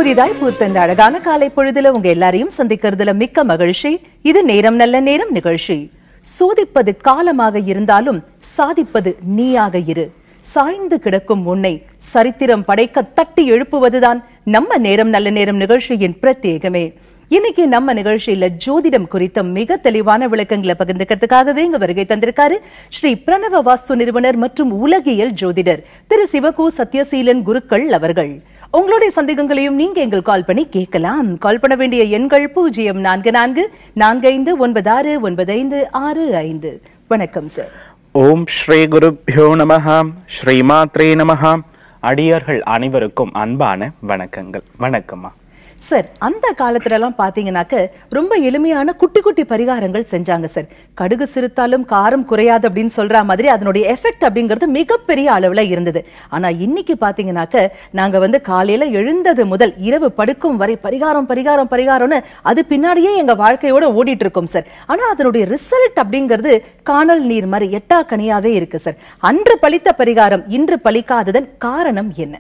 புதிதாய் பூத்த இந்த அழகான காலை பொழுதுல உங்க எல்லாரையும் சந்திக்கிறதுல மிக்க மகிழ்ச்சி இது நேரம் நல்ல நேரம் நிகழ்ச்சி சோதிப்பது காலமாக இருந்தாலும் சாதிப்பது நீயாக இரு சாய்ந்து கிடக்கும் உன்னை சரித்திரம் படைக்க தட்டி எழுப்புவதுதான் நம்ம நேரம் நல்ல நேரம் நிகழ்ச்சியின் பிரத்யேகமே இன்னைக்கு நம்ம நிகழ்ச்சியில ஜோதிடம் குறித்த மிக தெளிவான விளக்கங்களை பகிர்ந்துக்கிறதுக்காகவே இங்க வருகை தந்திருக்காரு ஸ்ரீ பிரணவ வாஸ்து நிறுவனர் மற்றும் உலகியல் ஜோதிடர் திரு சிவகு சத்யசீலன் குருக்கள் அவர்கள் உங்களுடைய சந்தேகங்களையும் நீங்க எங்கள் கால் பண்ணி கேட்கலாம் கால் பண்ண வேண்டிய எண்கள் பூஜ்ஜியம் நான்கு நான்கு நான்கு ஐந்து ஒன்பது ஆறு ஒன்பது ஐந்து ஆறு ஐந்து வணக்கம் சார் ஓம் ஸ்ரீ குருப்யோ நமஹ ஸ்ரீமாத்ரே நமஹ அடியார்கள் அனைவருக்கும் அன்பான வணக்கங்கள் வணக்கம்மா சார் அந்த காலத்துல எல்லாம் பாத்தீங்கன்னாக்க ரொம்ப எளிமையான குட்டி குட்டி பரிகாரங்கள் செஞ்சாங்க சார் கடுகு சிறுத்தாலும் காரம் குறையாது அப்படின்னு சொல்ற மாதிரி அதனுடைய எஃபெக்ட் அப்படிங்கிறது மிகப்பெரிய அளவுல இருந்தது ஆனா இன்னைக்கு பாத்தீங்கன்னாக்க நாங்க வந்து காலையில எழுந்தது முதல் இரவு படுக்கும் வரை பரிகாரம் பரிகாரம் பரிகாரம்னு அது பின்னாடியே எங்க வாழ்க்கையோட ஓடிட்டு இருக்கோம் சார் ஆனா அதனுடைய ரிசல்ட் அப்படிங்கிறது காணல் நீர் மாதிரி எட்டா கனியாவே இருக்கு சார் அன்று பலித்த பரிகாரம் இன்று பலிக்காததன் காரணம் என்ன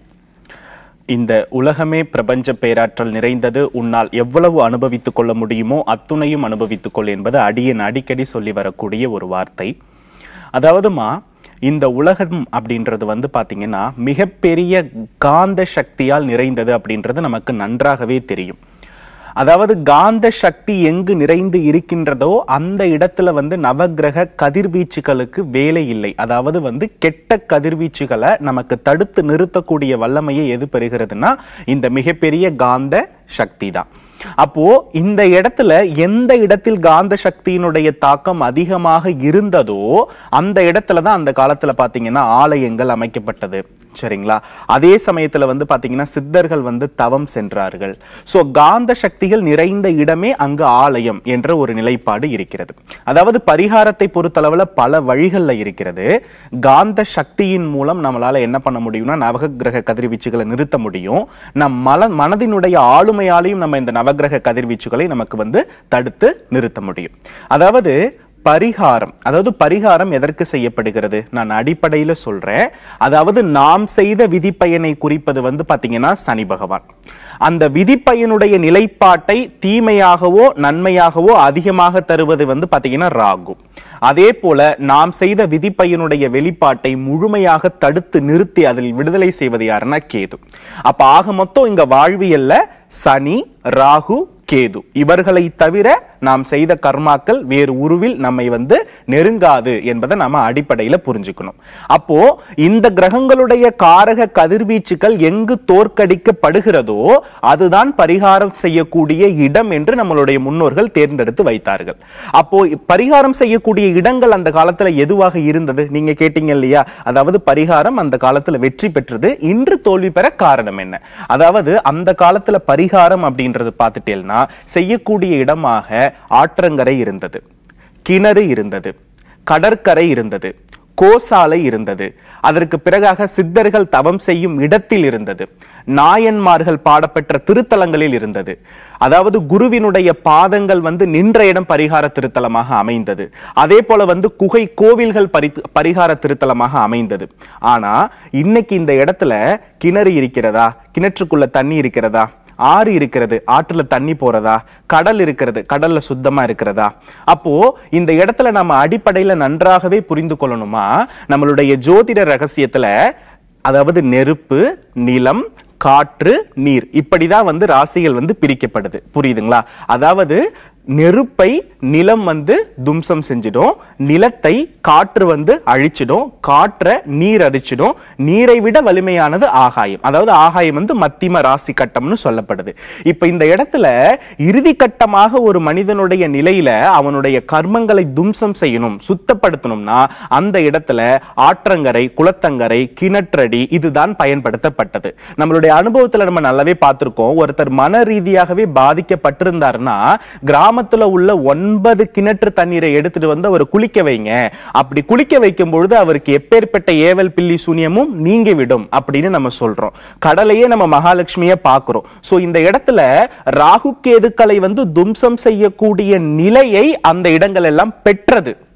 இந்த உலகமே பிரபஞ்ச பேராற்றல் நிறைந்தது உன்னால் எவ்வளவு அனுபவித்துக் கொள்ள முடியுமோ அத்துணையும் அனுபவித்துக் கொள் என்பது அடியன் அடிக்கடி சொல்லி வரக்கூடிய ஒரு வார்த்தை அதாவதுமா இந்த உலகம் அப்படின்றது வந்து பாத்தீங்கன்னா மிகப்பெரிய காந்த சக்தியால் நிறைந்தது அப்படின்றது நமக்கு நன்றாகவே தெரியும் அதாவது காந்த சக்தி எங்கு நிறைந்து இருக்கின்றதோ அந்த இடத்துல வந்து நவக்கிரக கதிர்வீச்சுகளுக்கு வேலை இல்லை அதாவது வந்து கெட்ட கதிர்வீச்சுகளை நமக்கு தடுத்து நிறுத்தக்கூடிய வல்லமையை எது பெறுகிறதுனா இந்த மிகப்பெரிய காந்த சக்தி தான் அப்போ இந்த இடத்துல எந்த இடத்தில் காந்த சக்தியினுடைய தாக்கம் அதிகமாக இருந்ததோ அந்த இடத்துல தான் அந்த காலத்துல பாத்தீங்கன்னா ஆலயங்கள் அமைக்கப்பட்டது சரிங்களா அதே சமயத்துல வந்து பாத்தீங்கன்னா சித்தர்கள் வந்து தவம் சென்றார்கள் சோ காந்த சக்திகள் நிறைந்த இடமே அங்கு ஆலயம் என்ற ஒரு நிலைப்பாடு இருக்கிறது அதாவது பரிகாரத்தை பொறுத்தளவுல பல வழிகள்ல இருக்கிறது காந்த சக்தியின் மூலம் நம்மளால என்ன பண்ண முடியும்னா நவகிரக கதிர்வீச்சுகளை நிறுத்த முடியும் நம் மல மனதினுடைய ஆளுமையாலையும் நம்ம இந்த நவகிரக கதிர்வீச்சுகளை நமக்கு வந்து தடுத்து நிறுத்த முடியும் அதாவது பரிகாரம் அதாவது பரிகாரம் எதற்கு செய்யப்படுகிறது நான் அடிப்படையில சொல்றேன் அதாவது நாம் செய்த விதிப்பயனை குறிப்பது வந்து பாத்தீங்கன்னா சனி பகவான் அந்த விதிப்பயனுடைய நிலைப்பாட்டை தீமையாகவோ நன்மையாகவோ அதிகமாக தருவது வந்து பாத்தீங்கன்னா ராகு அதே போல நாம் செய்த விதிப்பயனுடைய வெளிப்பாட்டை முழுமையாக தடுத்து நிறுத்தி அதில் விடுதலை செய்வது யாருன்னா கேது அப்ப ஆக மொத்தம் இங்க வாழ்வியல்ல சனி ராகு கேது இவர்களை தவிர நாம் செய்த கர்மாக்கள் வேறு உருவில் நம்மை வந்து நெருங்காது என்பதை நாம அடிப்படையில புரிஞ்சுக்கணும் அப்போ இந்த கிரகங்களுடைய காரக கதிர்வீச்சுகள் எங்கு தோற்கடிக்கப்படுகிறதோ அதுதான் பரிகாரம் செய்யக்கூடிய இடம் என்று நம்மளுடைய முன்னோர்கள் தேர்ந்தெடுத்து வைத்தார்கள் அப்போ பரிகாரம் செய்யக்கூடிய இடங்கள் அந்த காலத்துல எதுவாக இருந்தது நீங்க கேட்டீங்க இல்லையா அதாவது பரிகாரம் அந்த காலத்துல வெற்றி பெற்றது இன்று தோல்வி பெற காரணம் என்ன அதாவது அந்த காலத்துல பரிகாரம் அப்படின்றது பார்த்துட்டேன்னா செய்யக்கூடிய இடமாக ஆற்றங்கரை இருந்தது கிணறு இருந்தது கடற்கரை இருந்தது கோசாலை இருந்தது அதற்கு பிறகாக சித்தர்கள் தவம் செய்யும் இடத்தில் இருந்தது நாயன்மார்கள் பாடப்பெற்ற திருத்தலங்களில் இருந்தது அதாவது குருவினுடைய பாதங்கள் வந்து நின்ற இடம் பரிகார திருத்தலமாக அமைந்தது அதே போல வந்து குகை கோவில்கள் பரி பரிகார திருத்தலமாக அமைந்தது ஆனா இன்னைக்கு இந்த இடத்துல கிணறு இருக்கிறதா கிணற்றுக்குள்ள தண்ணி இருக்கிறதா ஆறு இருக்கிறது ஆற்றுல தண்ணி போறதா கடல் இருக்கிறது கடல்ல சுத்தமா இருக்கிறதா அப்போ இந்த இடத்துல நம்ம அடிப்படையில நன்றாகவே புரிந்து கொள்ளணுமா நம்மளுடைய ஜோதிட ரகசியத்துல அதாவது நெருப்பு நிலம் காற்று நீர் இப்படிதான் வந்து ராசிகள் வந்து பிரிக்கப்படுது புரியுதுங்களா அதாவது நெருப்பை நிலம் வந்து தும்சம் செஞ்சிடும் நிலத்தை காற்று வந்து அழிச்சிடும் காற்றை நீர் அரிச்சிடும் நீரை விட வலிமையானது ஆகாயம் அதாவது ஆகாயம் வந்து மத்திம ராசி கட்டம்னு சொல்லப்படுது இப்ப இந்த இடத்துல இறுதி கட்டமாக ஒரு மனிதனுடைய நிலையில அவனுடைய கர்மங்களை தும்சம் செய்யணும் சுத்தப்படுத்தணும்னா அந்த இடத்துல ஆற்றங்கரை குளத்தங்கரை கிணற்றடி இதுதான் பயன்படுத்தப்பட்டது நம்மளுடைய அனுபவத்துல நம்ம நல்லாவே பார்த்திருக்கோம் ஒருத்தர் மன ரீதியாகவே பாதிக்கப்பட்டிருந்தாருன்னா கிராமத்துல உள்ள ஒன்பது கிணற்று தண்ணீரை எடுத்துட்டு வந்து அவர் குளிக்க வைங்க அப்படி குளிக்க வைக்கும் பொழுது அவருக்கு எப்பேற்பட்ட ஏவல் பில்லி சூனியமும் நீங்கி விடும் அப்படின்னு நம்ம சொல்றோம் கடலையே நம்ம மகாலட்சுமிய பாக்குறோம் சோ இந்த இடத்துல ராகு கேதுக்களை வந்து தும்சம் செய்யக்கூடிய நிலையை அந்த இடங்கள் எல்லாம் பெற்றது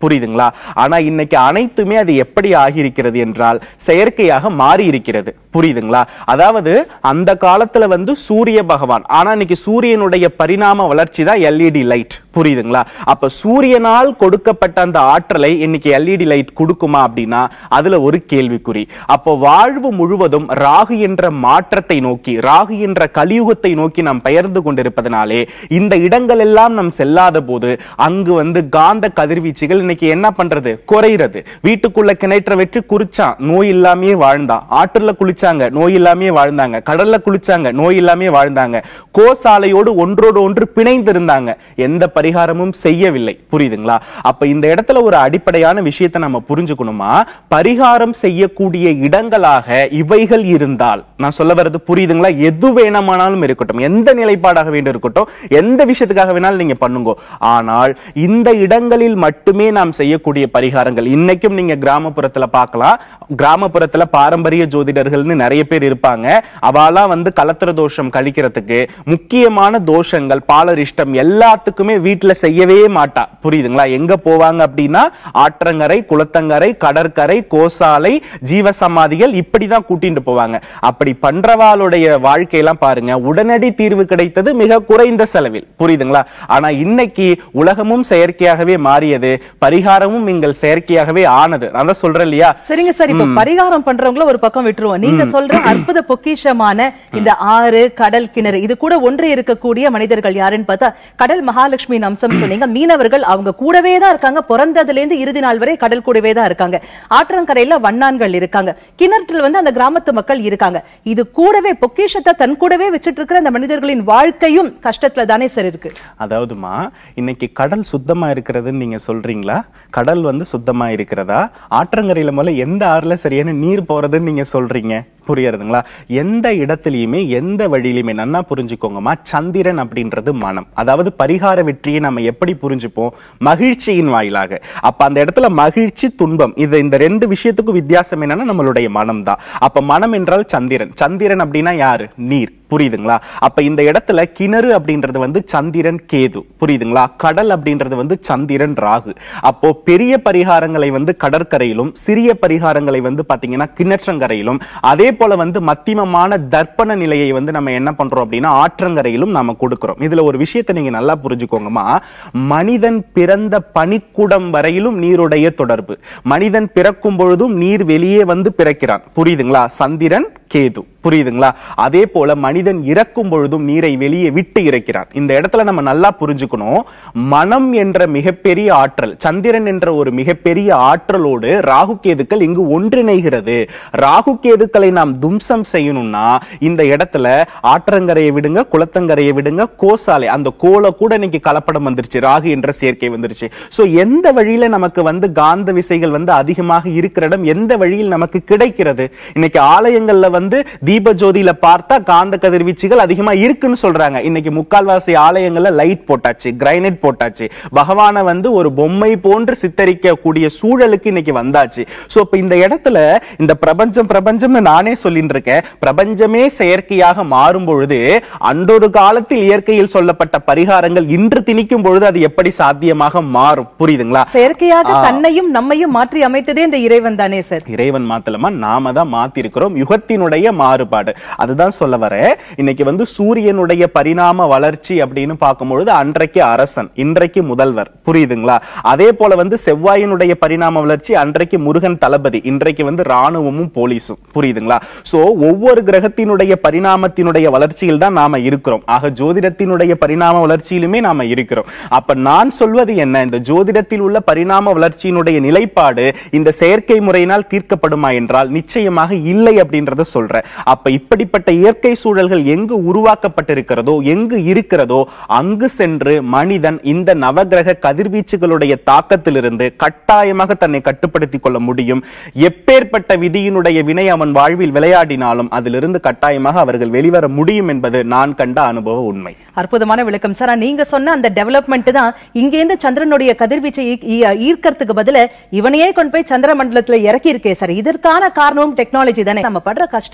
புரியுதுங்களா ஆனா இன்னைக்கு அனைத்துமே அது எப்படி ஆகியிருக்கிறது என்றால் செயற்கையாக மாறி இருக்கிறது புரியுதுங்களா அதாவது அந்த காலத்துல வந்து சூரிய பகவான் ஆனா இன்னைக்கு சூரியனுடைய பரிணாம வளர்ச்சி தான் எல்இடி லைட் புரியுதுங்களா அப்ப சூரியனால் கொடுக்கப்பட்ட அந்த ஆற்றலை இன்னைக்கு எல்இடி லைட் கொடுக்குமா அப்படின்னா அதுல ஒரு கேள்விக்குறி அப்போ வாழ்வு முழுவதும் ராகு என்ற மாற்றத்தை நோக்கி ராகு என்ற கலியுகத்தை நோக்கி நாம் பெயர்ந்து கொண்டிருப்பதனாலே இந்த இடங்கள் எல்லாம் நாம் செல்லாத போது அங்கு வந்து காந்த கதிர்வீச்சுகள் இன்னைக்கு என்ன பண்றது குறைகிறது வீட்டுக்குள்ள கிணற்ற வெற்றி குறிச்சான் நோய் இல்லாமயே வாழ்ந்தான் ஆற்றுல குளிச்சாங்க நோய் இல்லாமயே வாழ்ந்தாங்க கடல்ல குளிச்சாங்க நோய் இல்லாமயே வாழ்ந்தாங்க கோசாலையோடு ஒன்றோடு ஒன்று பிணைந்து இருந்தாங்க எந்த பரிகாரமும் செய்யவில்லை புரியுதுங்களா அப்ப இந்த இடத்துல ஒரு அடிப்படையான விஷயத்தை நம்ம புரிஞ்சுக்கணுமா பரிகாரம் செய்யக்கூடிய இடங்களாக இவைகள் இருந்தால் நான் சொல்ல வர்றது புரியுதுங்களா எது வேணாமானாலும் இருக்கட்டும் எந்த நிலைப்பாடாக வேண்டும் இருக்கட்டும் எந்த விஷயத்துக்காக வேணாலும் நீங்க பண்ணுங்க ஆனால் இந்த இடங்களில் மட்டுமே நாம் செய்யக்கூடிய பரிகாரங்கள் இன்னைக்கும் நீங்க கிராமப்புறத்துல பார்க்கலாம் கிராமப்புறத்துல பாரம்பரிய ஜோதிடர்கள்னு நிறைய பேர் இருப்பாங்க அவாலாம் வந்து கலத்திர தோஷம் கழிக்கிறதுக்கு முக்கியமான தோஷங்கள் பாலரிஷ்டம் எல்லாத்துக்குமே வீட்டுல செய்யவே மாட்டா புரியுதுங்களா எங்க போவாங்க அப்படின்னா ஆற்றங்கரை குளத்தங்கரை கடற்கரை கோசாலை ஜீவசமாதிகள் இப்படிதான் கூட்டிட்டு போவாங்க அப்படி பண்றவாளுடைய வாழ்க்கையெல்லாம் பாருங்க உடனடி தீர்வு கிடைத்தது மிக குறைந்த செலவில் புரியுதுங்களா ஆனா இன்னைக்கு உலகமும் செயற்கையாகவே மாறியது பரிகாரமும் நீங்கள் செயற்கையாகவே ஆனது நான் தான் சொல்றேன் இல்லையா சரிங்க சார் இப்ப பரிகாரம் பண்றவங்கள ஒரு பக்கம் விட்டுருவோம் நீங்க சொல்ற அற்புத பொக்கிஷமான இந்த ஆறு கடல் கிணறு இது கூட ஒன்று இருக்கக்கூடிய மனிதர்கள் யாருன்னு பார்த்தா கடல் மகாலட்சுமி அம்சம் சொன்னீங்க மீனவர்கள் அவங்க கூடவே தான் இருக்காங்க பிறந்ததுல இருந்து இறுதி நாள் வரை கடல் கூடவே தான் இருக்காங்க ஆற்றங்கரையில வண்ணான்கள் இருக்காங்க கிணற்றில் வந்து அந்த கிராமத்து மக்கள் இருக்காங்க இது கூடவே பொக்கிஷத்தை தன் கூடவே வச்சிட்டு இருக்கிற அந்த மனிதர்களின் வாழ்க்கையும் கஷ்டத்துல தானே சார் இருக்கு அதாவதுமா இன்னைக்கு கடல் சுத்தமா இருக்கிறதுன்னு நீங்க சொல்றீங்களா கடல் வந்து சுத்தமா இருக்கிறதா ஆற்றங்கரையில முதல்ல எந்த ஆறுல சரியான நீர் போறதுன்னு நீங்க சொல்றீங்க புரியறதுங்களா எந்த இடத்துலயுமே எந்த வழியிலுமே நன்னா புரிஞ்சுக்கோங்கம்மா சந்திரன் அப்படின்றது மனம் அதாவது பரிகார வெற்றியை நம்ம எப்படி புரிஞ்சுப்போம் மகிழ்ச்சியின் வாயிலாக அப்ப அந்த இடத்துல மகிழ்ச்சி துன்பம் இது இந்த ரெண்டு விஷயத்துக்கும் வித்தியாசம் என்னன்னா நம்மளுடைய மனம் தான் அப்ப மனம் என்றால் சந்திரன் சந்திரன் அப்படின்னா யாரு நீர் புரியுதுங்களா அப்ப இந்த இடத்துல கிணறு அப்படின்றது வந்து சந்திரன் கேது புரியுதுங்களா கடல் அப்படின்றது வந்து சந்திரன் ராகு அப்போ பெரிய பரிகாரங்களை வந்து கடற்கரையிலும் சிறிய பரிகாரங்களை வந்து பாத்தீங்கன்னா கிணற்றங்கரையிலும் அதே போல வந்து மத்தியமமான தர்ப்பண நிலையை வந்து நம்ம என்ன பண்றோம் அப்படின்னா ஆற்றங்கரையிலும் நாம கொடுக்கிறோம் இதுல ஒரு விஷயத்தை நீங்க நல்லா புரிஞ்சுக்கோங்கம்மா மனிதன் பிறந்த பனிக்குடம் வரையிலும் நீருடைய தொடர்பு மனிதன் பிறக்கும் பொழுதும் நீர் வெளியே வந்து பிறக்கிறான் புரியுதுங்களா சந்திரன் கேது புரியுதுங்களா அதே போல மனிதன் இறக்கும் பொழுதும் நீரை வெளியே விட்டு இறக்கிறான் இந்த இடத்துல நம்ம நல்லா புரிஞ்சுக்கணும் மனம் என்ற மிகப்பெரிய ஆற்றல் சந்திரன் என்ற ஒரு மிகப்பெரிய ஆற்றலோடு ராகு கேதுக்கள் இங்கு ஒன்றிணைகிறது ராகு கேதுக்களை நாம் தும்சம் செய்யணும்னா இந்த இடத்துல ஆற்றங்கரையை விடுங்க குளத்தங்கரையை விடுங்க கோசாலை அந்த கோல கூட இன்னைக்கு கலப்படம் வந்துருச்சு ராகு என்ற சேர்க்கை வந்துருச்சு சோ எந்த வழியில நமக்கு வந்து காந்த விசைகள் வந்து அதிகமாக இருக்கிற இடம் எந்த வழியில் நமக்கு கிடைக்கிறது இன்னைக்கு ஆலயங்கள்ல வந்து தீப ஜோதியில பார்த்தா காந்த கதிர்வீச்சுகள் அதிகமா இருக்குன்னு சொல்றாங்க இன்னைக்கு முக்கால்வாசி ஆலயங்கள்ல லைட் போட்டாச்சு கிரைனைட் போட்டாச்சு பகவானை வந்து ஒரு பொம்மை போன்று சித்தரிக்க கூடிய சூழலுக்கு இன்னைக்கு வந்தாச்சு சோ இப்ப இந்த இடத்துல இந்த பிரபஞ்சம் பிரபஞ்சம்னு நானே சொல்லிட்டு இருக்கேன் பிரபஞ்சமே செயற்கையாக மாறும் பொழுது அன்றொரு காலத்தில் இயற்கையில் சொல்லப்பட்ட பரிகாரங்கள் இன்று திணிக்கும் பொழுது அது எப்படி சாத்தியமாக மாறும் புரியுதுங்களா செயற்கையாக தன்னையும் நம்மையும் மாற்றி அமைத்ததே இந்த இறைவன் தானே சார் இறைவன் மாத்தலமா நாம தான் மாத்தி இருக்கிறோம் யுகத்தினுடைய மாறுபாடு அதுதான் சொல்ல வரேன் இன்னைக்கு வந்து சூரியனுடைய பரிணாம வளர்ச்சி அப்படின்னு பார்க்கும்பொழுது அன்றைக்கு அரசன் இன்றைக்கு முதல்வர் புரியுதுங்களா அதே போல வந்து செவ்வாயினுடைய பரிணாம வளர்ச்சி அன்றைக்கு முருகன் தளபதி இன்றைக்கு வந்து ராணுவமும் போலீஸும் புரியுதுங்களா சோ ஒவ்வொரு கிரகத்தினுடைய பரிணாமத்தினுடைய வளர்ச்சியில் தான் நாம இருக்கிறோம் ஆக ஜோதிடத்தினுடைய பரிணாம வளர்ச்சியிலுமே நாம இருக்கிறோம் அப்ப நான் சொல்வது என்ன இந்த ஜோதிடத்தில் உள்ள பரிணாம வளர்ச்சியினுடைய நிலைப்பாடு இந்த செயற்கை முறையினால் தீர்க்கப்படுமா என்றால் நிச்சயமாக இல்லை அப்படின்றத சொல்றேன் அப்ப இப்படிப்பட்ட இயற்கை சூழல்கள் எங்கு உருவாக்கப்பட்டிருக்கிறதோ எங்கு இருக்கிறதோ அங்கு சென்று மனிதன் இந்த நவகிரக கதிர்வீச்சுகளுடைய தாக்கத்திலிருந்து கட்டாயமாக தன்னை கட்டுப்படுத்திக் கொள்ள முடியும் எப்பேற்பட்ட விதியினுடைய வினை அவன் வாழ்வில் விளையாடினாலும் அதிலிருந்து கட்டாயமாக அவர்கள் வெளிவர முடியும் என்பது நான் கண்ட அனுபவ உண்மை அற்புதமான விளக்கம் சார் ஆனா நீங்க சொன்ன அந்த டெவலப்மெண்ட் தான் இங்க இருந்து சந்திரனுடைய கதிர்வீச்சை ஈ- ஈ- ஈர்க்கறதுக்கு பதில இவனையே கொண்டு போய் சந்திர மண்டலத்துல இறக்கி இருக்கே சார் இதற்கான காரணமும் டெக்னாலஜி தானே நம்ம படுற கஷ்டத்துக்கு எல்லாம்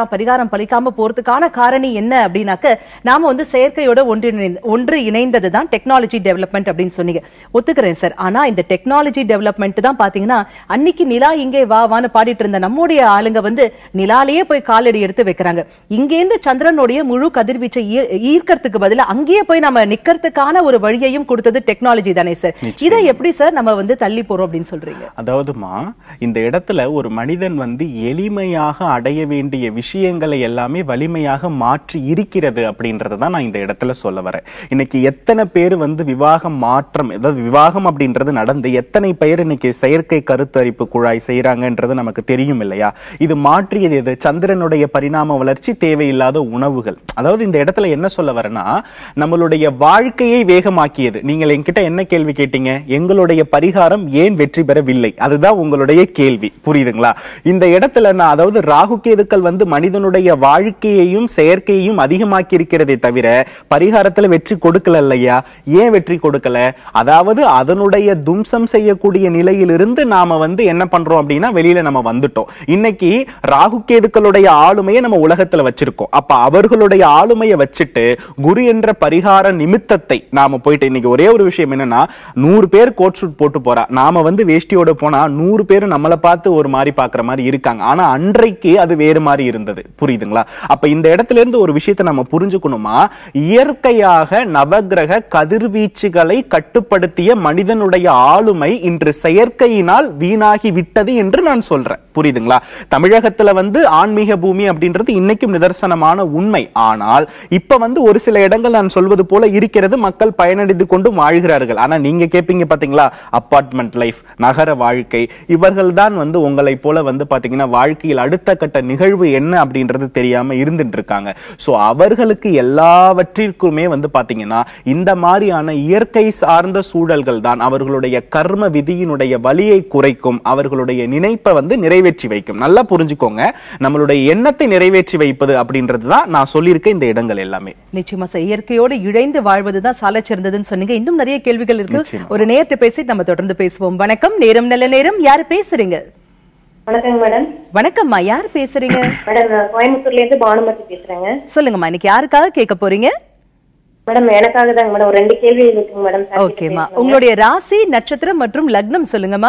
பலிக்கலாம் பரிகாரம் பலிக்காம போறதுக்கான காரணி என்ன அப்படின்னாக்க நாம வந்து செயற்கையோட ஒன்று இணைந்த- ஒன்று இணைந்தது தான் டெக்னாலஜி டெவலப்மெண்ட் அப்படின்னு சொன்னீங்க ஒத்துக்கிறேன் சார் ஆனா இந்த டெக்னாலஜி டெவலப்மெண்ட் தான் பாத்தீங்கன்னா அன்னைக்கு நிலா இங்கே வா வான்னு பாடிட்டு இருந்த நம்முடைய ஆளுங்க வந்து நிலாலேயே போய் காலடி எடுத்து வைக்கிறாங்க இங்கேருந்து சந்திரனுடைய முழு கதிர்வீச்சை ஈ- ஈர்க்கறதுக்கு பதிலா அங்கேயே போய் நம்ம நிக்கிறதுக்கான ஒரு வழியையும் கொடுத்தது டெக்னாலஜி தானே சார் இதை எப்படி சார் நம்ம வந்து தள்ளி போறோம் அப்படின்னு சொல்றீங்க அதாவதுமா இந்த இடத்துல ஒரு மனிதன் வந்து எளிமையாக அடைய வேண்டிய விஷயங்களை எல்லாமே வலிமையாக மாற்றி இருக்கிறது அப்படின்றத தான் நான் இந்த இடத்துல சொல்ல வரேன் இன்னைக்கு எத்தனை பேர் வந்து விவாகம் மாற்றம் அதாவது விவாகம் அப்படின்றது நடந்து எத்தனை பேர் இன்னைக்கு செயற்கை கருத்தரிப்பு குழாய் செய்யறாங்கன்றது நமக்கு தெரியும் இல்லையா இது மாற்றியது எது சந்திரனுடைய பரிணாம வளர்ச்சி தேவையில்லாத உணவுகள் அதாவது இந்த இடத்துல என்ன சொல்ல வரேன்னா நம்மளுடைய வாழ்க்கையை வேகமாக்கியது நீங்கள் என்கிட்ட என்ன கேள்வி கேட்டீங்க எங்களுடைய பரிகாரம் ஏன் வெற்றி பெறவில்லை அதுதான் உங்களுடைய கேள்வி புரியுதுங்களா இந்த இடத்துல நான் அதாவது ராகு கேதுக்கள் வந்து மனிதனுடைய வாழ்க்கையையும் செயற்கையையும் அதிகமாக்கி இருக்கிறதே தவிர பரிகாரத்துல வெற்றி கொடுக்கல இல்லையா ஏன் வெற்றி கொடுக்கல அதாவது அதனுடைய தும்சம் செய்யக்கூடிய நிலையிலிருந்து நாம வந்து என்ன பண்றோம் அப்படின்னா வெளியில நம்ம வந்துட்டோம் இன்னைக்கு ராகு கேதுக்களுடைய ஆளுமையை நம்ம உலகத்துல வச்சிருக்கோம் அப்ப அவர்களுடைய ஆளுமையை வச்சுட்டு குரு என்ற பரிகார நிமித்தத்தை நாம போயிட்டு இன்னைக்கு ஒரே ஒரு விஷயம் என்னன்னா நூறு பேர் கோட் ஷூட் போட்டு போறா நாம வந்து வேஷ்டியோட போனா நூறு பேர் நம்மளை பார்த்து ஒரு மாதிரி பாக்குற மாதிரி இருக்காங்க ஆனா அன்றைக்கு அது வேறு மாதிரி இருந்தது புரியுதுங்களா அப்ப இந்த இடத்துல இருந்து ஒரு விஷயத்தை நம்ம புரிஞ்சுக்கணுமா இயற்கையாக நவக்கிரக கதிர்வீச்சுகளை கட்டுப்படுத்திய மனிதனுடைய ஆளுமை இன்று செயற்கையினால் வீணாகி விட்டது என்று நான் சொல்றேன் புரியுதுங்களா தமிழகத்துல வந்து ஆன்மீக பூமி அப்படின்றது இன்னைக்கும் நிதர்சனமான உண்மை ஆனால் இப்ப வந்து ஒரு சில இடங்கள் நான் சொல்வது போல இருக்கிறது மக்கள் பயனடைந்து கொண்டு வாழ்கிறார்கள் ஆனா நீங்க கேப்பீங்க பாத்தீங்களா அப்பார்ட்மெண்ட் லைஃப் நகர வாழ்க்கை இவர்கள் தான் வந்து உங்களை போல வந்து பாத்தீங்கன்னா வாழ்க்கையில் அடுத்த கட்ட நிகழ்வு என்ன அப்படின்றது தெரியாம இருந்துட்டு இருக்காங்க சோ அவர்களுக்கு எல்லாவற்றிற்குமே வந்து பாத்தீங்கன்னா இந்த மாதிரியான இயற்கை சார்ந்த சூழல்கள் தான் அவர்களுடைய கர்ம விதியினுடைய வலியை குறைக்கும் அவர்களுடைய நினைப்பை வந்து நிறைவேற்றி வைக்கும் நல்லா புரிஞ்சுக்கோங்க நம்மளுடைய எண்ணத்தை நிறைவேற்றி வைப்பது அப்படின்றது தான் நான் சொல்லியிருக்க இந்த இடங்கள் எல்லாமே நிச்சயமா சார் இயற்கையோடு இழைந்து வாழ்வதுதான் சால சிறந்ததுன்னு சொன்னீங்க இன்னும் நிறைய கேள்விகள் இருக்கு நிச்சயமா. ஒரு நேரத்தை பேசி நம்ம தொடர்ந்து பேசுவோம் வணக்கம் நேரம் நல்ல நேரம் யாரு பேசுறீங்க வணக்கங்க மேடம் வணக்கம்மா யார் பேசுறீங்க மேடம் நான் கோயம்புத்தூர்ல இருந்து பானுமதி பேசுறேங்க சொல்லுங்கம்மா இன்னைக்கு யாருக்காக கேட்க போறீங்க மேடம் எனக்காக தாங்க மேடம் ஒரு ரெண்டு கேள்வி இருக்குங்க மேடம் சார் கிட்ட ஓகேம்மா பேசணுங்க. உங்களுடைய ராசி நட்சத்திரம் மற்றும் லக்னம் சொல்லுங்கம்மா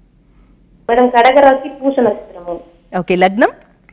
மேடம் கடகராசி பூச நட்சத்திரம் ஓகே லக்னம்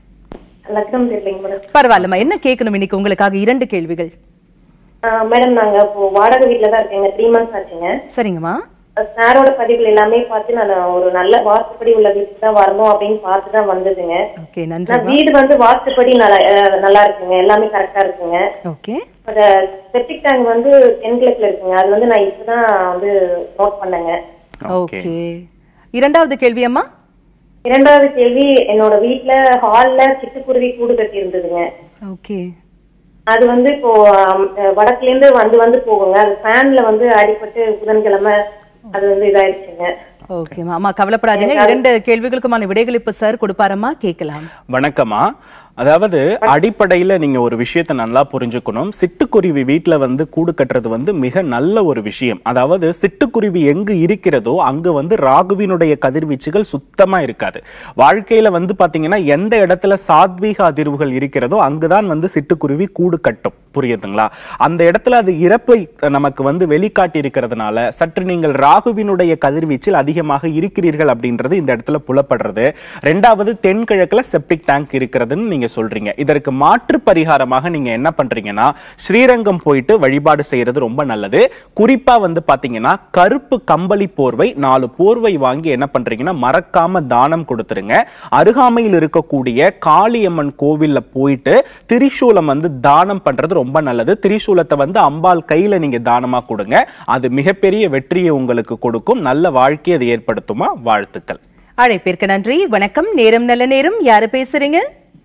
லக்னம் தெரியலைங்க மேடம் பரவாயில்லம்மா என்ன கேட்கணும் இன்னைக்கு உங்களுக்காக இரண்டு கேள்விகள் ஆ, மேடம் நாங்க இப்போ வாடகை வீட்ல தான் இருக்கேங்க த்ரீ மந்த்ஸ் ஆச்சுங்க சரிங்கம்மா சாரோட பதிவுகள் எல்லாமே பார்த்து நான் ஒரு நல்ல வாஸ்துப்படி உள்ள வீட்டுக்கு தான் வரணும் அப்படின்னு பார்த்து தான் வந்ததுங்க ஓகே நன்றி நான் வீடு வந்து வாஸ்துப்படி நல்லா அஹ், நல்லா இருக்குங்க எல்லாமே கரெக்டா இருக்குங்க ஓகே அந்த செப்டிக் டேங்க் வந்து தென்கிழக்குல இருக்குங்க அது வந்து நான் இப்பதான் வந்து நோட் பண்ணேங்க ஓகே இரண்டாவது கேள்வி அம்மா இரண்டாவது கேள்வி என்னோட வீட்ல ஹால்ல சிட்டுக்குருவி கூடு கட்டி இருந்ததுங்க ஓகே அது வந்து இப்போ ஆம், அஹ், வடக்குல இருந்து வந்து வந்து போகுங்க அது ஃபேன்ல வந்து அடிபட்டு புதன்கிழமை அது வந்து இதாயிடுச்சுங்க ஓகேம்மா அம்மா கவலைப்படாதீங்க இரண்டு கேள்விகளுக்குமான விடைகள் இப்ப சார் கொடுப்பாரம்மா கேட்கலாம் வணக்கம்மா அதாவது அடிப்படையில நீங்க ஒரு விஷயத்தை நல்லா புரிஞ்சுக்கணும் சிட்டுக்குருவி வீட்ல வந்து கூடு கட்டுறது வந்து மிக நல்ல ஒரு விஷயம் அதாவது சிட்டுக்குருவி எங்கு இருக்கிறதோ அங்க வந்து ராகுவினுடைய கதிர்வீச்சுகள் சுத்தமா இருக்காது வாழ்க்கையில வந்து பாத்தீங்கன்னா எந்த இடத்துல சாத்வீக அதிர்வுகள் இருக்கிறதோ அங்குதான் வந்து சிட்டுக்குருவி கூடு கட்டும் புரியுதுங்களா அந்த இடத்துல அது இறப்பை நமக்கு வந்து வெளிக்காட்டி இருக்கிறதுனால சற்று நீங்கள் ராகுவினுடைய கதிர்வீச்சில் அதிகமாக இருக்கிறீர்கள் அப்படின்றது இந்த இடத்துல புலப்படுறது ரெண்டாவது தென்கிழக்குல செப்டிக் டேங்க் இருக்கிறதுன்னு நீங்க சொல்றீங்க இதற்கு மாற்று பரிகாரமாக நீங்க என்ன பண்றீங்கன்னா ஸ்ரீரங்கம் போயிட்டு வழிபாடு செய்யறது ரொம்ப நல்லது குறிப்பா வந்து பாத்தீங்கன்னா கருப்பு கம்பளி போர்வை நாலு போர்வை வாங்கி என்ன பண்றீங்கன்னா மறக்காம தானம் கொடுத்துருங்க அருகாமையில் இருக்கக்கூடிய காளியம்மன் கோவில்ல போயிட்டு திரிசூலம் வந்து தானம் பண்றது ரொம்ப நல்லது திரிசூலத்தை வந்து அம்பாள் கையில நீங்க தானமா கொடுங்க அது மிகப்பெரிய வெற்றியை உங்களுக்கு கொடுக்கும் நல்ல வாழ்க்கையை அது ஏற்படுத்துமா வாழ்த்துக்கள் அழைப்பிற்கு நன்றி வணக்கம் நேரம் நல்ல நேரம் யாரு பேசுறீங்க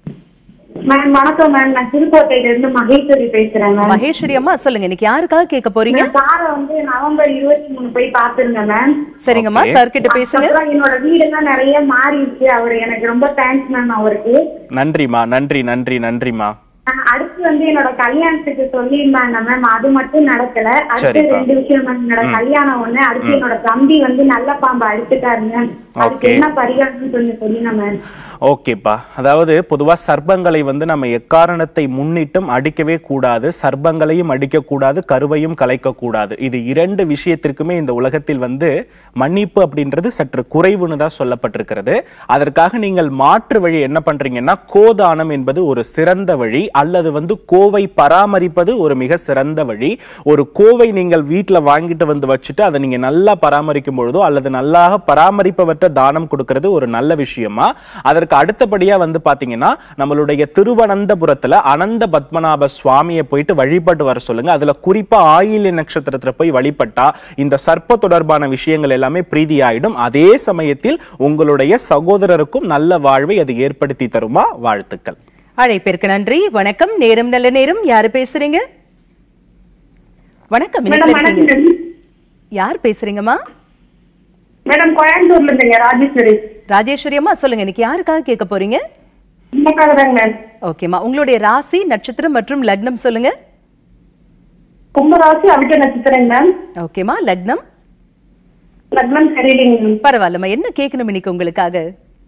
மேம் வணக்கம் மேம் நான் புதுக்கோட்டையில இருந்து மகேஸ்வரி பேசுறேன் மேம் மகேஸ்வரி அம்மா சொல்லுங்க இன்னைக்கு யாருக்காக கேட்க போறீங்க நான் சாரை வந்து நவம்பர் இருபத்தி மூணு போய் பாத்துருந்தேன் மேம் சரிங்கம்மா Okay. சார் கிட்ட பேசுங்க அப்புறம் என்னோட வீடெல்லாம் நிறைய மாறிடுச்சு அவர் எனக்கு ரொம்ப தேங்க்ஸ் மேம் அவருக்கு நன்றிமா நன்றி நன்றி நன்றிமா ஆஹ் அடுத்த அடுத்து வந்து என்னோட கல்யாணத்துக்கு சொல்லியிருந்தாங்க மேம் அது மட்டும் நடக்கல அடுத்து சரிப்பா. ரெண்டு விஷயம் மேம் என்னோட கல்யாணம் ஒண்ணு அடுத்து என்னோட தம்பி வந்து நல்ல பாம்பு அடிச்சுட்டாரு மேம் அதுக்கு Okay. என்ன பரிகாரம்னு கொஞ்சம் சொல்லுங்க மேம் ஓகேப்பா அதாவது பொதுவா சர்ப்பங்களை வந்து நம்ம எக்காரணத்தை முன்னிட்டும் அடிக்கவே கூடாது சர்ப்பங்களையும் அடிக்க கூடாது கருவையும் கலைக்க கூடாது இது இரண்டு விஷயத்திற்குமே இந்த உலகத்தில் வந்து மன்னிப்பு அப்படின்றது சற்று குறைவுன்னு தான் சொல்லப்பட்டிருக்கிறது அதற்காக நீங்கள் மாற்று வழி என்ன பண்றீங்கன்னா கோதானம் என்பது ஒரு சிறந்த வழி அல்லது வந்து கோவை பராமரிப்பது ஒரு மிக சிறந்த வழி ஒரு கோவை நீங்கள் வீட்ல வாங்கிட்டு வந்து வச்சுட்டு அதை நீங்க நல்லா பராமரிக்கும் பொழுதோ அல்லது நல்லாக பராமரிப்பவற்ற தானம் கொடுக்கிறது ஒரு நல்ல விஷயமா அதற்கு அடுத்தபடியா வந்து பாத்தீங்கன்னா நம்மளுடைய திருவனந்தபுரத்துல அனந்த பத்மநாப சுவாமியை போயிட்டு வழிபட்டு வர சொல்லுங்க அதுல குறிப்பா ஆயில்ய நட்சத்திரத்துல போய் வழிபட்டா இந்த சர்ப்ப தொடர்பான விஷயங்கள் எல்லாமே பிரீதி ஆயிடும் அதே சமயத்தில் உங்களுடைய சகோதரருக்கும் நல்ல வாழ்வை அது ஏற்படுத்தி தருமா வாழ்த்துக்கள் அழைப்பிற்கு நன்றி வணக்கம் நேரம் நல்ல நேரம் யாரு பேசுறீங்க வணக்கம் மேடம் இணைப்பில் இருக்கீங்க. வணக்கம் யார் பேசுறீங்கம்மா மேடம் கோயம்புத்தூர்ல இருந்துங்க ராஜேஸ்வரி ராஜேஸ்வரி அம்மா சொல்லுங்க இன்னைக்கு யாருக்காக கேட்க போறீங்க உங்களுக்காக தாங்க மேம் ஓகேம்மா உங்களுடைய ராசி நட்சத்திரம் மற்றும் லக்னம் சொல்லுங்க கும்பராசி அவிட்ட நட்சத்திரம் மேம் ஓகேம்மா லக்னம் லக்னம் சரியில்லைங்க மேம் பரவாயில்லம்மா என்ன கேட்கணும் இன்னைக்கு உங்களுக்காக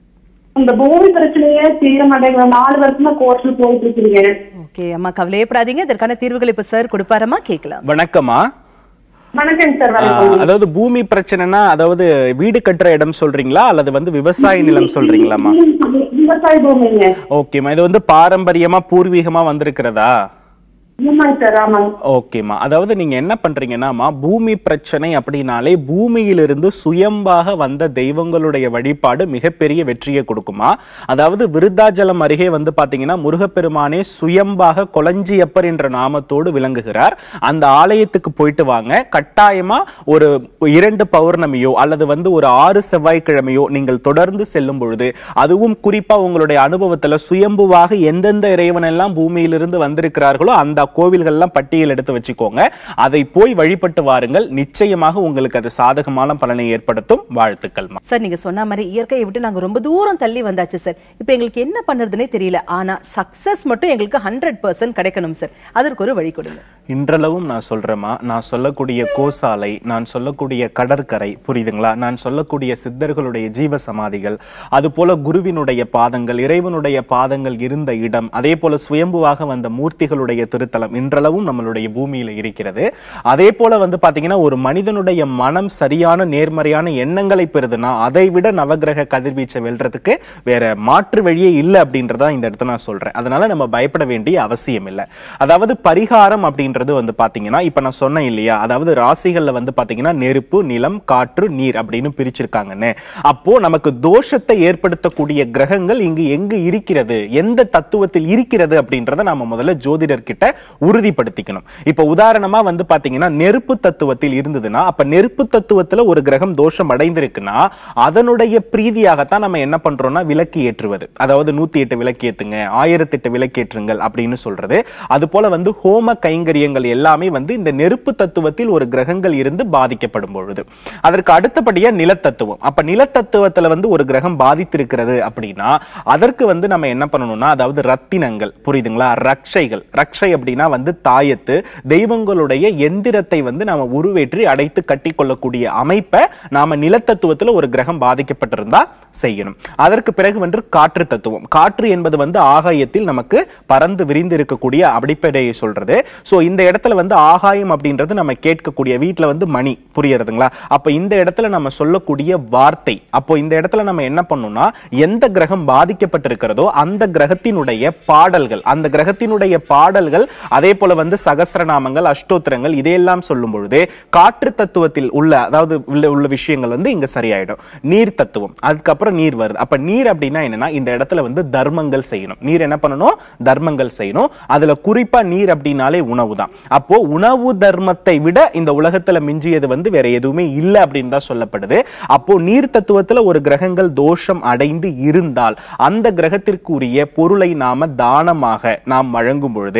இந்த பூமி பிரச்சனையே தீர மாட்டேங்க நாலு வருஷமா கோர்ஸ் போயிட்டு இருக்கீங்க ஓகே அம்மா கவலையப்படாதீங்க இதற்கான தீர்வுகள் இப்ப சார் கொடுப்பாரம்மா கேட்கலாம் வணக்கம்மா வணக்கம் சார் ஆ, வணக்கம் அதாவது பூமி பிரச்சனைனா அதாவது வீடு கட்டுற இடம் சொல்றீங்களா அல்லது வந்து விவசாய நிலம் சொல்றீங்களாம்மா விவசாய பூமிங்க ஓகேம்மா இது வந்து பாரம்பரியமா பூர்வீகமா வந்திருக்கிறதா ஆமாங்க சார் ஆமாங்க ஓகேம்மா அதாவது நீங்க என்ன பண்றீங்கன்னாமா பூமி பிரச்சனை அப்படின்னாலே பூமியிலிருந்து சுயம்பாக வந்த தெய்வங்களுடைய வழிபாடு மிகப்பெரிய வெற்றியை கொடுக்குமா அதாவது விருத்தாச்சலம் அருகே வந்து பாத்தீங்கன்னா முருகப்பெருமானே சுயம்பாக கொளஞ்சியப்பர் என்ற நாமத்தோடு விளங்குகிறார் அந்த ஆலயத்துக்கு போயிட்டு வாங்க கட்டாயமா ஒரு இரண்டு பௌர்ணமியோ அல்லது வந்து ஒரு ஆறு செவ்வாய்க்கிழமையோ நீங்கள் தொடர்ந்து செல்லும் பொழுது அதுவும் குறிப்பா உங்களுடைய அனுபவத்துல சுயம்புவாக எந்தெந்த இறைவன் எல்லாம் பூமியிலிருந்து வந்திருக்கிறார்களோ அந்த கோவில்கள்லாம் பட்டியல் எடுத்து வச்சுக்கோங்க அதை போய் வழிபட்டு வாருங்கள் நிச்சயமாக உங்களுக்கு அது சாதகமான பலனை ஏற்படுத்தும் வாழ்த்துக்கள்மா சார் நீங்க சொன்ன மாதிரி இயற்கையை விட்டு நாங்க ரொம்ப தூரம் தள்ளி வந்தாச்சு சார் இப்போ எங்களுக்கு என்ன பண்றதுனே தெரியல ஆனா சக்சஸ் மட்டும் எங்களுக்கு ஹண்ட்ரட் பர்சன்ட் கிடைக்கணும் சார் அதற்கு ஒரு வழி கொடுங்க இன்றளவும் நான் சொல்றேமா நான் சொல்லக்கூடிய கோசாலை நான் சொல்லக்கூடிய கடற்கரை புரியுதுங்களா நான் சொல்லக்கூடிய சித்தர்களுடைய ஜீவ சமாதிகள் அது போல குருவினுடைய பாதங்கள் இறைவனுடைய பாதங்கள் இருந்த இடம் அதே போல சுயம்புவாக வந்த மூர்த்திகளுடைய திருத்தலம் இன்றளவும் நம்மளுடைய பூமியில இருக்கிறது அதே போல வந்து பாத்தீங்கன்னா ஒரு மனிதனுடைய மனம் சரியான நேர்மறையான எண்ணங்களை பெறுதுன்னா அதை விட நவகிரக கதிர்வீச்சை வெல்றதுக்கு வேற மாற்று வழியே இல்லை அப்படின்றதா இந்த இடத்த நான் சொல்றேன் அதனால நம்ம பயப்பட வேண்டிய அவசியம் இல்லை அதாவது பரிகாரம் அப்படின்றது வந்து பாத்தீங்கன்னா இப்ப நான் சொன்னேன் இல்லையா அதாவது ராசிகள்ல வந்து பாத்தீங்கன்னா நெருப்பு நிலம் காற்று நீர் அப்படின்னு பிரிச்சிருக்காங்கன்னு அப்போ நமக்கு தோஷத்தை ஏற்படுத்தக்கூடிய கிரகங்கள் இங்கு எங்கு இருக்கிறது எந்த தத்துவத்தில் இருக்கிறது அப்படின்றத நாம முதல்ல ஜோதிடர் கிட்ட உறுதிப்படுத்திக்கணும் இப்ப உதாரணமா வந்து பாத்தீங்கன்னா நெருப்பு தத்துவத்தில் இருந்ததுன்னா அப்ப நெருப்பு தத்துவத்துல ஒரு கிரகம் தோஷம் அடைந்திருக்குன்னா அதனுடைய பிரீதியாகத்தான் நம்ம என்ன பண்றோம்னா விளக்கு ஏற்றுவது அதாவது நூத்தி எட்டு விளக்கு ஏத்துங்க ஆயிரத்தி எட்டு விளக்கேற்றுங்கள் அப்படின்னு சொல்றது அது போல வந்து ஹோம கைங்கரியங்கள் எல்லாமே வந்து இந்த நெருப்பு தத்துவத்தில் ஒரு கிரகங்கள் இருந்து பாதிக்கப்படும் பொழுது அதற்கு அடுத்தபடியா நிலத்தத்துவம் அப்ப நிலத்தத்துவத்துல வந்து ஒரு கிரகம் பாதித்திருக்கிறது அப்படின்னா அதற்கு வந்து நம்ம என்ன பண்ணணும்னா அதாவது ரத்தினங்கள் புரியுதுங்களா ரக்ஷைகள் ரக்ஷை அப்படின்னா வந்து தாயத்து தெய்வங்களுடைய எந்திரத்தை வந்து நாம உருவேற்றி அடைத்து கட்டி கொள்ளக்கூடிய அமைப்பை நாம நிலத்தத்துவத்துல ஒரு கிரகம் பாதிக்கப்பட்டிருந்தா செய்யணும் அதற்கு பிறகு வந்து காற்று தத்துவம் காற்று என்பது வந்து ஆகாயத்தில் நமக்கு பறந்து விரிந்து இருக்கக்கூடிய அடிப்படையை சொல்றது சோ இந்த இடத்துல வந்து ஆகாயம் அப்படின்றது நம்ம கேட்கக்கூடிய வீட்ல வந்து மணி புரியுறதுங்களா அப்ப இந்த இடத்துல நம்ம சொல்லக்கூடிய வார்த்தை அப்போ இந்த இடத்துல நம்ம என்ன பண்ணணும்னா எந்த கிரகம் பாதிக்கப்பட்டிருக்கிறதோ அந்த கிரகத்தினுடைய பாடல்கள் அந்த கிரகத்தினுடைய பாடல்கள் அதே போல வந்து சகஸ்ரநாமங்கள் அஷ்டோத்திரங்கள் இதையெல்லாம் சொல்லும் பொழுது காற்று தத்துவத்தில் உள்ள அதாவது உள்ள உள்ள விஷயங்கள் வந்து இங்க சரியாயிடும் நீர் தத்துவம் அதுக்கப்புறம் நீர் வருது அப்ப நீர் அப்படின்னா என்னன்னா இந்த இடத்துல வந்து தர்மங்கள் செய்யணும் நீர் என்ன பண்ணணும் தர்மங்கள் செய்யணும் அதுல குறிப்பா நீர் அப்படின்னாலே உணவு தான் அப்போ உணவு தர்மத்தை விட இந்த உலகத்துல மிஞ்சியது வந்து வேற எதுவுமே இல்லை அப்படின்னு தான் சொல்லப்படுது அப்போ நீர் தத்துவத்துல ஒரு கிரகங்கள் தோஷம் அடைந்து இருந்தால் அந்த கிரகத்திற்குரிய பொருளை நாம தானமாக நாம் வழங்கும் பொழுது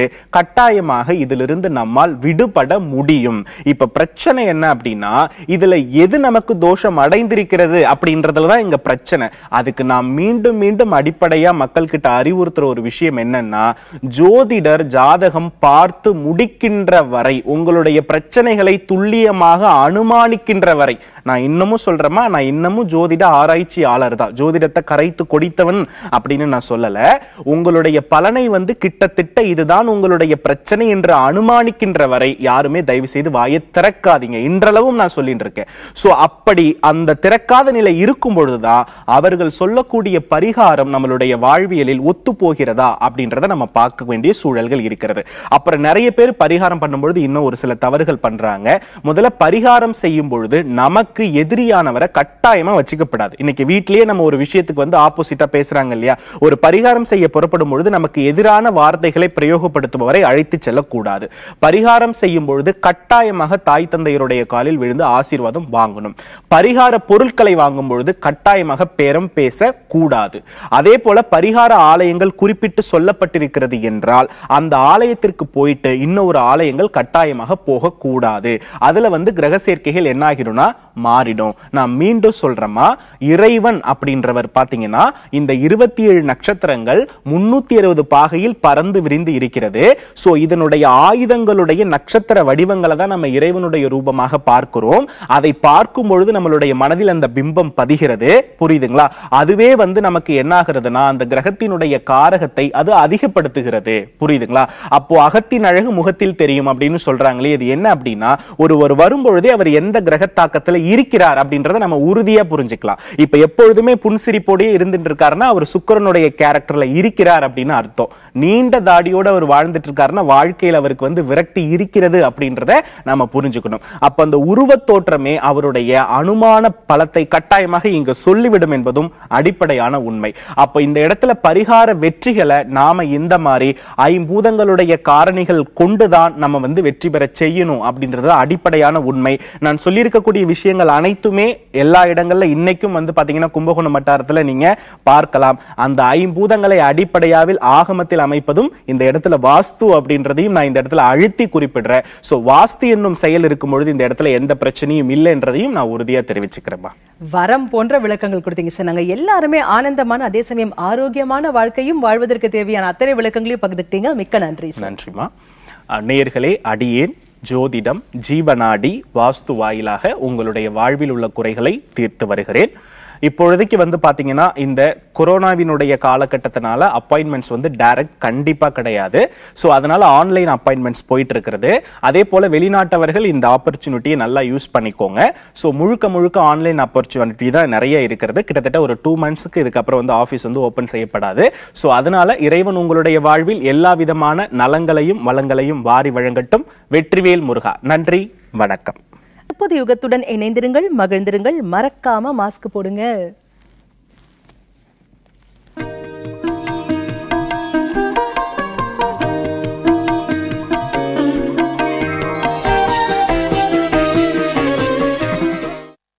கட்டாயமாக இதிலிருந்து நம்மால் விடுபட முடியும் இப்ப பிரச்சனை என்ன அப்படின்னா இதுல எது நமக்கு தோஷம் அடைந்திருக்கிறது அப்படின்றதுல தான் இங்க பிரச்சனை அதுக்கு நாம் மீண்டும் மீண்டும் அடிப்படையா மக்கள் கிட்ட அறிவுறுத்துற ஒரு விஷயம் என்னன்னா ஜோதிடர் ஜாதகம் பார்த்து முடிக்கின்ற வரை உங்களுடைய பிரச்சனைகளை துல்லியமாக அனுமானிக்கின்ற வரை நான் இன்னமும் சொல்றேமா நான் இன்னமும் ஜோதிட ஆராய்ச்சியாளர் தான் ஜோதிடத்தை கரைத்து கொடித்தவன் அப்படின்னு நான் சொல்லல உங்களுடைய பலனை வந்து கிட்டத்தட்ட இதுதான் உங்களுடைய பிரச்சனை என்று அனுமானிக்கின்ற வரை யாருமே தயவு செய்து வாயை திறக்காதீங்க இன்றளவும் நான் சொல்லிட்டு இருக்கேன் சோ அப்படி அந்த திறக்காத நிலை இருக்கும் பொழுதுதான் அவர்கள் சொல்லக்கூடிய பரிகாரம் நம்மளுடைய வாழ்வியலில் ஒத்து போகிறதா அப்படின்றத நம்ம பார்க்க வேண்டிய சூழல்கள் இருக்கிறது அப்புறம் நிறைய பேர் பரிகாரம் பண்ணும்பொழுது இன்னும் ஒரு சில தவறுகள் பண்றாங்க முதல்ல பரிகாரம் செய்யும் பொழுது நமக்கு எதிரியானவரை கட்டாயமா வச்சுக்கப்படாது இன்னைக்கு வீட்லயே நம்ம ஒரு விஷயத்துக்கு வந்து ஆப்போசிட்டா பேசுறாங்க இல்லையா ஒரு பரிகாரம் செய்ய புறப்படும் பொழுது நமக்கு எதிரான வார்த்தைகளை பிரயோகப்படுத்துபவரை அழைத்து செல்லக்கூடாது பரிகாரம் செய்யும் பொழுது கட்டாயமாக தாய் தந்தையருடைய காலில் விழுந்து ஆசீர்வாதம் வாங்கணும் பரிகார பொருட்களை வாங்கும் பொழுது கட்டாயமாக பேரம் பேச கூடாது அதே போல பரிகார ஆலயங்கள் குறிப்பிட்டு சொல்லப்பட்டிருக்கிறது என்றால் அந்த ஆலயத்திற்கு போயிட்டு இன்னொரு ஆலயங்கள் கட்டாயமாக போகக்கூடாது அதுல வந்து கிரக சேர்க்கைகள் என்ன ஆகிடும்னா மாறிடும் நான் மீண்டும் சொல்றேமா இறைவன் அப்படின்றவர் பாத்தீங்கன்னா இந்த இருபத்தி ஏழு நட்சத்திரங்கள் முன்னூத்தி அறுபது பாகையில் பறந்து விரிந்து இருக்கிறது சோ இதனுடைய ஆயுதங்களுடைய நட்சத்திர வடிவங்களை தான் நம்ம இறைவனுடைய ரூபமாக பார்க்கிறோம் அதை பார்க்கும் பொழுது நம்மளுடைய மனதில் அந்த பிம்பம் பதிகிறது புரியுதுங்களா அதுவே வந்து நமக்கு என்ன ஆகுறதுன்னா அந்த கிரகத்தினுடைய காரகத்தை அது அதிகப்படுத்துகிறது புரியுதுங்களா அப்போ அகத்தின் அழகு முகத்தில் தெரியும் அப்படின்னு சொல்றாங்களே இது என்ன அப்படின்னா ஒருவர் வரும்பொழுதே அவர் எந்த கிரகத்தாக்கத்துல இருக்கிறார் அப்படின்றத நம்ம உறுதியா புரிஞ்சுக்கலாம் இப்ப எப்பொழுதுமே புன்சிரிப்போடயே இருந்துட்டு இருக்காருன்னா அவர் சுக்கிரனுடைய கேரக்டர்ல இருக்கிறார் அப்படின்னு அர்த்தம் நீண்ட தாடியோட அவர் வாழ்ந்துட்டு இருக்காருன்னா வாழ்க்கையில அவருக்கு வந்து விரக்தி இருக்கிறது அப்படின்றத நம்ம புரிஞ்சுக்கணும் அப்ப அந்த உருவத் தோற்றமே அவருடைய அனுமான பலத்தை கட்டாயமாக இங்க சொல்லிவிடும் என்பதும் அடிப்படையான உண்மை அப்ப இந்த இடத்துல பரிகார வெற்றிகளை நாம இந்த மாதிரி ஐம்பூதங்களுடைய காரணிகள் கொண்டுதான் நம்ம வந்து வெற்றி பெற செய்யணும் அப்படின்றது அடிப்படையான உண்மை நான் சொல்லியிருக்கக்கூடிய விஷயங்கள் அனைத்துமே எல்லா இடங்கள்ல இன்னைக்கும் வந்து பாத்தீங்கன்னா கும்பகோணம் வட்டாரத்துல நீங்க பார்க்கலாம் அந்த ஐம்பூதங்களை அடிப்படையாவில் ஆகமத்தில் அமைப்பதும் இந்த இடத்துல வாஸ்து அப்படின்றதையும் நான் இந்த இடத்துல அழுத்தி குறிப்பிடுறேன் சோ வாஸ்து என்னும் செயல் இருக்கும் பொழுது இந்த இடத்துல எந்த பிரச்சனையும் இல்லைன்றதையும் நான் உறுதியா தெரிவிச்சுக்கிறேன்பா வரம் போன்ற விளக்கங்கள் கொடுத்தீங்க சார் நாங்க எல்லாருமே ஆனந்தமான அதே சமயம் ஆரோக்கியமான வாழ்க்கையும் வாழ்வதற்கு தேவையான அத்தனை விளக்கங்களையும் பகிர்ந்துக்கிட்டீங்க மிக்க நன்றி சார் நன்றிமா அஹ், நேயர்களே அடியேன் ஜோதிடம் ஜீவநாடி வாஸ்து வாயிலாக உங்களுடைய வாழ்வில் உள்ள குறைகளை தீர்த்து வருகிறேன் இப்பொழுதைக்கு வந்து பாத்தீங்கன்னா இந்த கொரோனாவினுடைய காலகட்டத்தினால அப்பாயின்மெண்ட்ஸ் வந்து டைரக்ட் கண்டிப்பா கிடையாது ஸோ அதனால ஆன்லைன் அப்பாயின்மெண்ட்ஸ் போயிட்டு இருக்கிறது அதே போல வெளிநாட்டவர்கள் இந்த ஆப்பர்ச்சுனிட்டியை நல்லா யூஸ் பண்ணிக்கோங்க ஸோ முழுக்க முழுக்க ஆன்லைன் ஆப்பர்ச்சுனிட்டி தான் நிறைய இருக்கிறது கிட்டத்தட்ட ஒரு டூ மந்த்ஸ்க்கு இதுக்கப்புறம் வந்து ஆஃபீஸ் வந்து ஓப்பன் செய்யப்படாது ஸோ அதனால இறைவன் உங்களுடைய வாழ்வில் எல்லா விதமான நலங்களையும் வளங்களையும் வாரி வழங்கட்டும் வெற்றிவேல் முருகா நன்றி வணக்கம் புது யுகத்துடன் இணைந்திருங்கள் மகிழ்ந்திருங்கள் மறக்காம மாஸ்க் போடுங்க